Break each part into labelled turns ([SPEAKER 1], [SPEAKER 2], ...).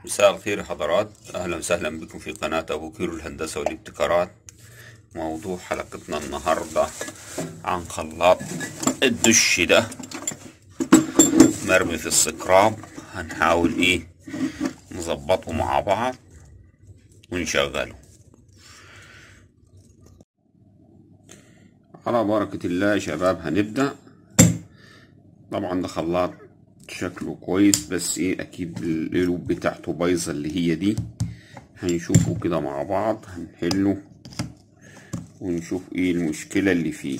[SPEAKER 1] مساء الخير يا حضرات أهلا وسهلا بكم في قناة أبو كيرو الهندسة والابتكارات موضوع حلقتنا النهاردة عن خلاط الدش ده مرمي في السكراب هنحاول ايه نظبطه مع بعض ونشغله على بركة الله يا شباب هنبدأ طبعا ده خلاط شكله كويس بس ايه اكيد القلوب بتاعته بايظه اللي هي دي هنشوفه كده مع بعض هنحله ونشوف ايه المشكله اللي فيه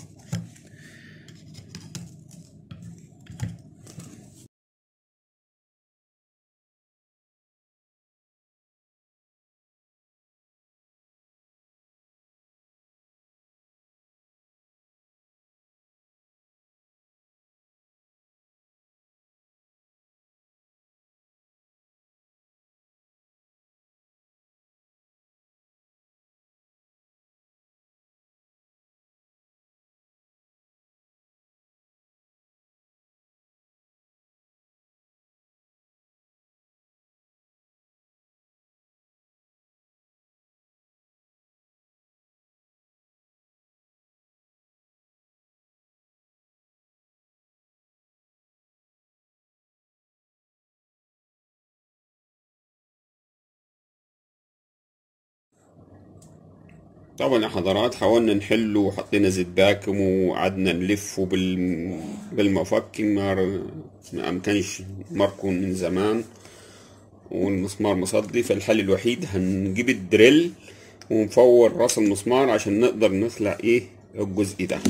[SPEAKER 1] طبعا يا حضرات حاولنا نحله وحطينا زيت باكم وقعدنا نلفه بال... بالمفك ما ما امكنش مركون من زمان والمسمار مصدي فالحل الوحيد هنجيب الدريل ونفور راس المسمار عشان نقدر نخلع ايه الجزء ده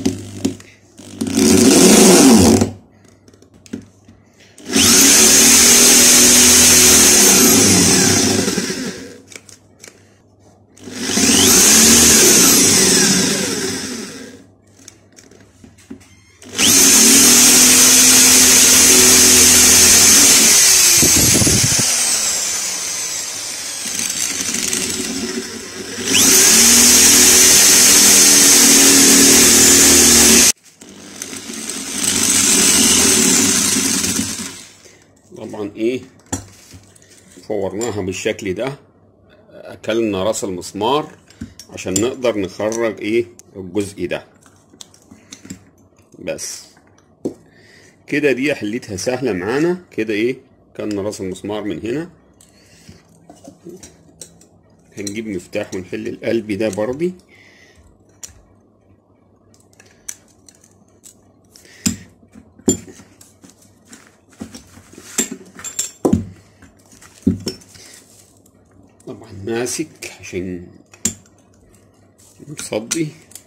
[SPEAKER 1] طبعا ايه فورناها بالشكل ده اكلنا راس المسمار عشان نقدر نخرج ايه الجزء ده بس كده دي حلتها سهلة معانا كده ايه كلنا راس المسمار من هنا هنجيب مفتاح ونحل القلب ده برضي طبعا ماسك عشان مصدي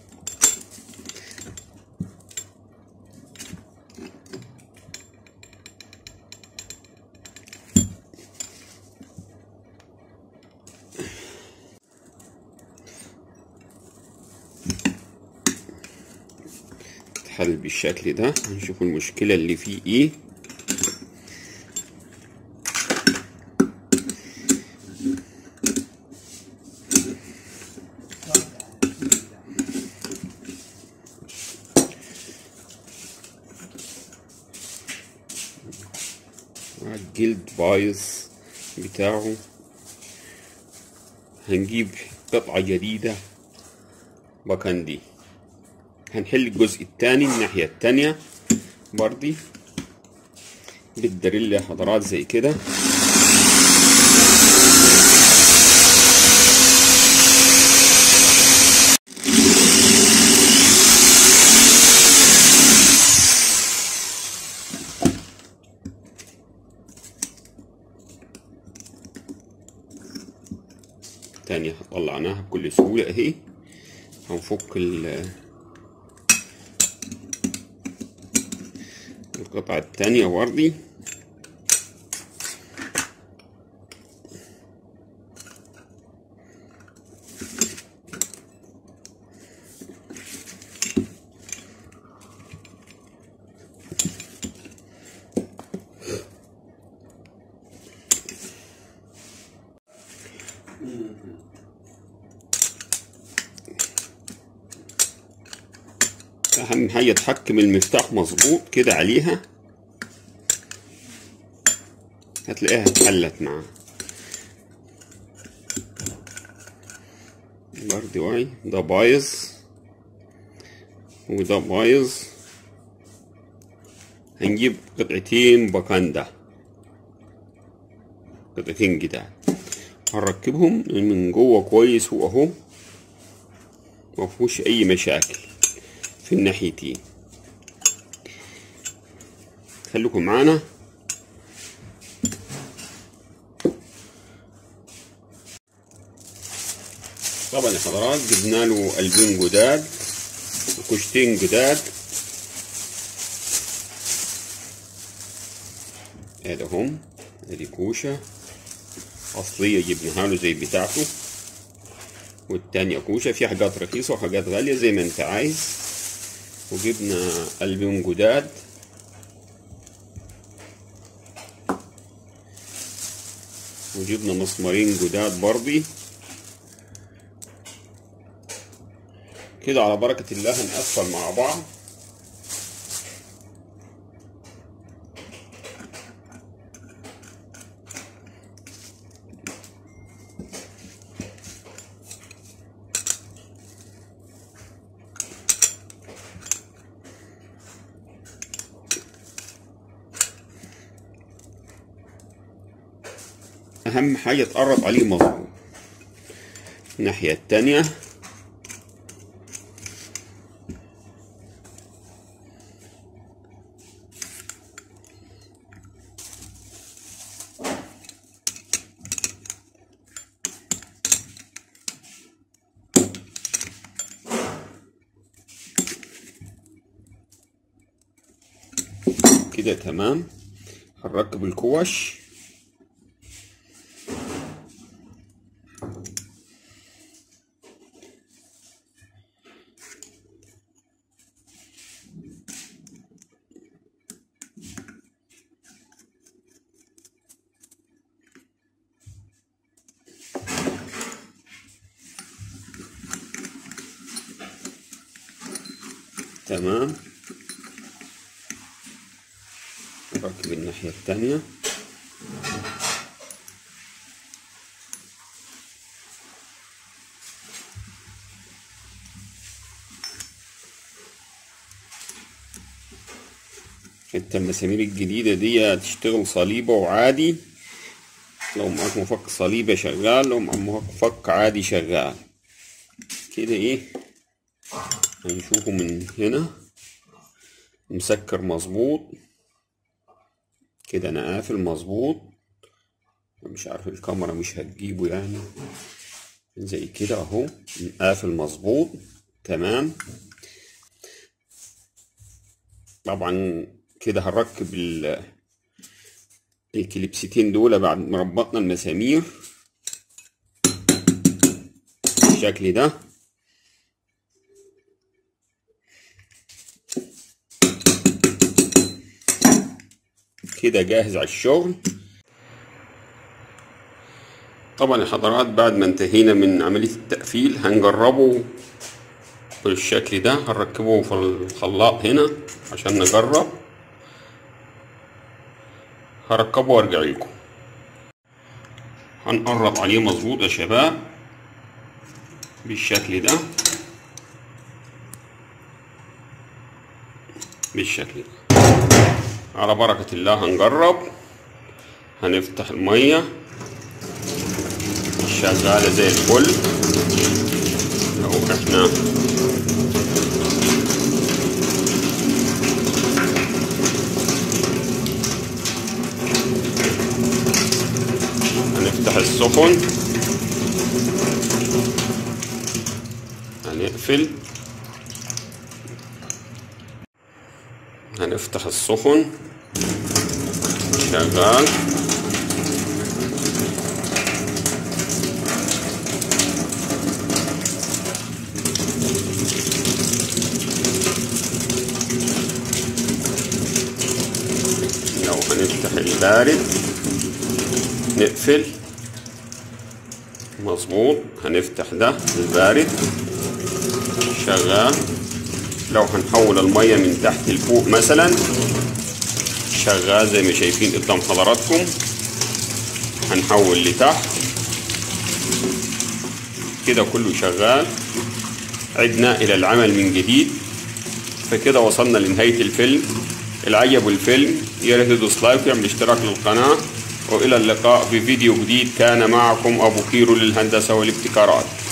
[SPEAKER 1] حل بالشكل ده هنشوف المشكلة اللي فيه ايه الجلد بايظ بتاعه هنجيب قطعة جديدة مكان دي هنحل الجزء التاني الناحية التانية برضي بالدريل يا حضرات زي كده تانية طلعناها بكل سهولة اهي هنفك ال القطعة التانية وردي اهم حاجة تحكم المفتاح مظبوط كده عليها هتلاقيها اتحلت معاه برد واي ده بايظ وده بايظ هنجيب قطعتين بكندا قطعتين جداد هنركبهم من جوه كويس هو اهو مفهوش اي مشاكل في الناحيتين خليكم معانا طبعا يا حضرات جبنا له قلبين جداد وكشتين جداد ادي هم ادي كوشة اصلية جبناها له زي بتاعته والتانية كوشة في حاجات رخيصة وحاجات غالية زي ما انت عايز وجبنا قلبين جداد وجبنا مسمارين جداد برضي كده على بركة الله هنقفل مع بعض أهم حاجة تقرب عليه مظبوط الناحية التانية كده تمام هنركب الكوش تمام نركب الناحية التانية انت المسامير الجديدة دي تشتغل صليبة وعادي لو معاك مفك صليبة شغال لو معاك مفك عادي شغال كده ايه هنشوفه من هنا مسكر مظبوط كده انا قافل مظبوط مش عارف الكاميرا مش هتجيبه يعني زي كده اهو قافل مظبوط تمام طبعا كده هنركب ال الكليبستين دول بعد ما ربطنا المسامير بالشكل ده كده جاهز على الشغل طبعا يا حضرات بعد ما انتهينا من عملية التقفيل هنجربه بالشكل ده هنركبه في الخلاط هنا عشان نجرب هركبه وارجع لكم هنقرب عليه مظبوط يا شباب بالشكل ده بالشكل ده على بركة الله هنجرب هنفتح المية شغالة زي الفل لو احنا هنفتح السخن هنقفل هنفتح السخن شغال لو هنفتح البارد نقفل مظبوط هنفتح ده البارد شغال لو هنحول المية من تحت لفوق مثلا شغال زي ما شايفين قدام حضراتكم هنحول لتحت كده كله شغال عدنا إلى العمل من جديد فكده وصلنا لنهاية الفيلم اللي عجبه الفيلم يا ريت يدوس لايك ويعمل اشتراك للقناة وإلى اللقاء في فيديو جديد كان معكم أبو كيرو للهندسة والابتكارات